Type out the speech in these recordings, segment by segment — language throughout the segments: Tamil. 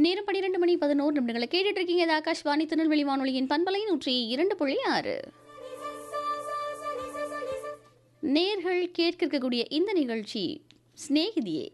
நேரம் பன்னிரெண்டு மணி பதினோரு நிமிடங்களை கேட்டுட்டு இருக்கீங்க இது ஆகாஷ்வாணி திருநெல்வேலி வானொலியின் பண்பலை நூற்றி இரண்டு புள்ளி ஆறு நேர்கள் கேட்க இருக்கக்கூடிய இந்த நிகழ்ச்சி சிநேகிதியே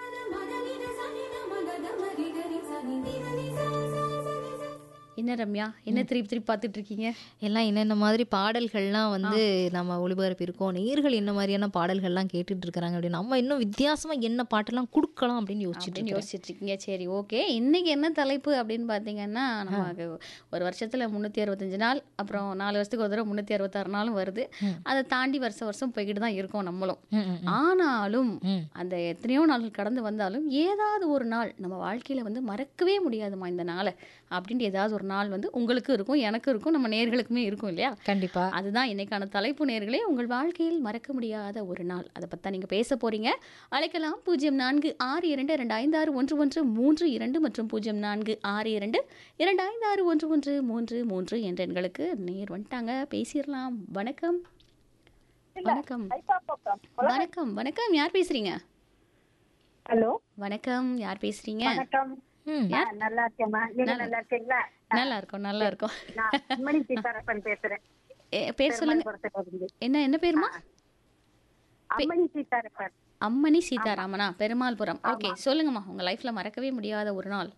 என்ன ரம்யா என்ன திருப்பி திருப்பி பார்த்துட்டு இருக்கீங்க எல்லாம் என்னென்ன மாதிரி பாடல்கள்லாம் வந்து நம்ம ஒளிபரப்பியிருக்கோம் நேர்கள் என்ன மாதிரியான பாடல்கள்லாம் கேட்டுட்டு இருக்கிறாங்க அப்படின்னு நம்ம இன்னும் வித்தியாசமா என்ன பாட்டெல்லாம் கொடுக்கலாம் அப்படின்னு யோசிச்சுட்டு அப்படின்னு இருக்கோம் யோசிச்சுட்டு இருக்கீங்க சரி ஓகே இன்னைக்கு என்ன தலைப்பு அப்படின்னு பார்த்தீங்கன்னா நமக்கு ஒரு வருஷத்துல முந்நூற்றி அறுபத்தஞ்சு நாள் அப்புறம் நாலு வருஷத்துக்கு ஒரு தடவை முந்நூற்றி அறுபத்தாறு நாளும் வருது அதை தாண்டி வருஷம் வருஷம் போய்கிட்டு தான் இருக்கோம் நம்மளும் ம், ம், ம். ஆனாலும் ம். அந்த எத்தனையோ நாள் கடந்து வந்தாலும் ஏதாவது ஒரு நாள் நம்ம வாழ்க்கையில வந்து மறக்கவே முடியாதுமா இந்த நாளை அப்படின்ட்டு ஏதாவது ஒரு நாள் வந்து உங்களுக்கு இருக்கும் எனக்கு இருக்கும் நம்ம நேர்களுக்குமே இருக்கும் இல்லையா கண்டிப்பா அதுதான் இன்னைக்கான தலைப்பு நேர்களே உங்கள் வாழ்க்கையில் மறக்க முடியாத ஒரு நாள் அதை பற்றி தான் நீங்கள் பேச போறீங்க அழைக்கலாம் பூஜ்ஜியம் நான்கு ஆறு இரண்டு இரண்டு ஐந்து ஆறு ஒன்று ஒன்று மூன்று இரண்டு மற்றும் பூஜ்ஜியம் நான்கு ஆறு இரண்டு இரண்டு ஐந்து ஆறு ஒன்று ஒன்று மூன்று மூன்று என்ற எண்களுக்கு நேர் வந்துட்டாங்க பேசிடலாம் வணக்கம் வணக்கம் வணக்கம் வணக்கம் யார் பேசுறீங்க ஹலோ வணக்கம் யார் பேசுறீங்க வணக்கம் ம். ஆ, நல்லா இருக்கேம்மா நீங்க நல்லா இருக்கீங்களா நல்லா இருக்கும் நல்லா இருக்கும் நான் மணி சீதாரப்பன் பேசுறேன் ஏ, பேர் சொல்லுங்க பெருமாள்புரத்துல இருந்து என்ன என்ன பேருமா அம்மணி சீதாரப்பன் அம்மணி சீதாராமனா பெருமாள்புரம் ஓகே சொல்லுங்கம்மா உங்க லைஃப்ல மறக்கவே முடியாத ஒரு நாள்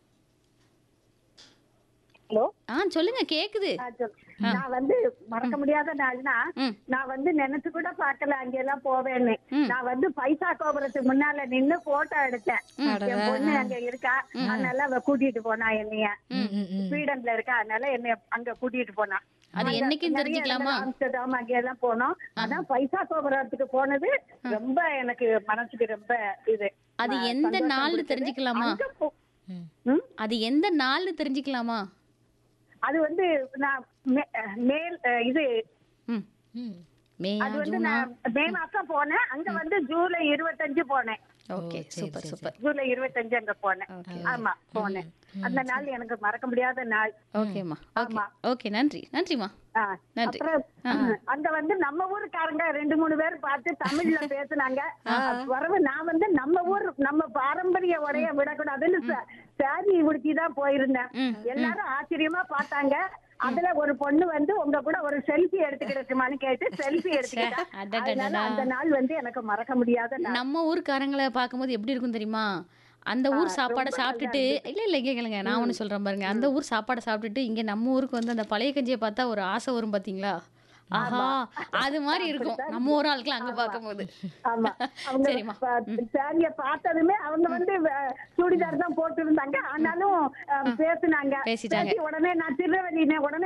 ஹலோ ஆ சொல்லுங்க கேக்குது நான் வந்து மறக்க முடியாத நாள்னா ம். நான் வந்து நினைச்சு கூட பார்க்கல அங்க எல்லாம் போவேன்னு ம். நான் வந்து பைசா கோபுரத்துக்கு முன்னால நின்னு போட்டோ எடுத்தேன் என் பொண்ணு அங்க இருக்கா அதனால அவ கூட்டிட்டு போனா என்னைய ம், ம், ம். ஸ்வீடன்ல இருக்கா அதனால என்னைய அங்க கூட்டிட்டு போனா அது அங்க என்னைக்குன்னு நிறைய தெரிஞ்சுக்கலாமா? இடங்கள் ஆம்ஸ்டர்டாம் அங்க எல்லாம் போனோம் அதான் பைசா கோபுரத்துக்கு போனது ரொம்ப எனக்கு மனசுக்கு ரொம்ப இது அது ம- எந்த சந்தோஷம் நாள்னு கொடுத்தது. தெரிஞ்சுக்கலாமா? அங்க போ- ம். ம்? அது எந்த நாள்னு தெரிஞ்சுக்கலாமா அது வந்து நான் மே- மேல் அஹ், இது ம் ம். மேயா அது வந்து ஜூனா நான் மே மாசம் போனேன் அங்க வந்து ஜூலை இருபத்தஞ்சு போனேன் ஓகே சரி, சூப்பர் சரி, சூப்பர் ஜூலை இருபத்தஞ்சு அங்க போனேன் ஓகே ஆமா போனேன் அந்த நாள் எனக்கு மறக்க முடியாத நாள் ஓகேம்மா ஓகே ஆமா. ஓகே நன்றி நன்றிம்மா ஆ, நன்றி. அப்புறம் அங்க வந்து நம்ம ஊருக்காரங்க ரெண்டு மூணு பேர் பார்த்து தமிழ்ல பேசுனாங்க வரவு நான் வந்து நம்ம ஊர் நம்ம பாரம்பரிய உடைய விடக்கூடாதுன்னு ச- சாரி உடுத்தி தான் போயிருந்தேன் ம், எல்லாரும் ஆச்சரியமா பார்த்தாங்க அதுல ஒரு பொண்ணு வந்து உங்க கூட ஒரு செல்ஃபி எடுத்துக்கிடுச்சுமான்னு கேட்டு செல்ஃபி எடுத்துக்கிட்டா அடடடடா. அதனால அந்த நாள் வந்து எனக்கு மறக்க முடியாத நாள் நம்ம ஊருக்காரங்களை பார்க்கும்போது எப்படி இருக்கும் தெரியுமா அந்த ஊர் சாப்பாடை சாப்பிட்டுட்டு இல்ல இல்ல இங்க கேளுங்க நான் ஒண்ணு சொல்றேன் பாருங்க அந்த ஊர் சாப்பாடை சாப்பிட்டுட்டு இங்க நம்ம ஊருக்கு வந்து அந்த பழைய கஞ்சியை பார்த்தா ஒரு ஆசை வரும் பாத்தீங்களா ஆஹா அது மாதிரி இருக்கும் நம்ம ஒரு ஆளுக்குலாம் அங்க பார்க்கும்போது ஆமா அவங்க சரிம்மா. சாரிய பார்த்ததுமே அவங்க வந்து அஹ், சுடிதார் தான் போட்டு இருந்தாங்க ஆனாலும் அஹ், பேசுனாங்க பேசிட்டாங்க. பேசி உடனே நான் திருநெல்வேலி உடனே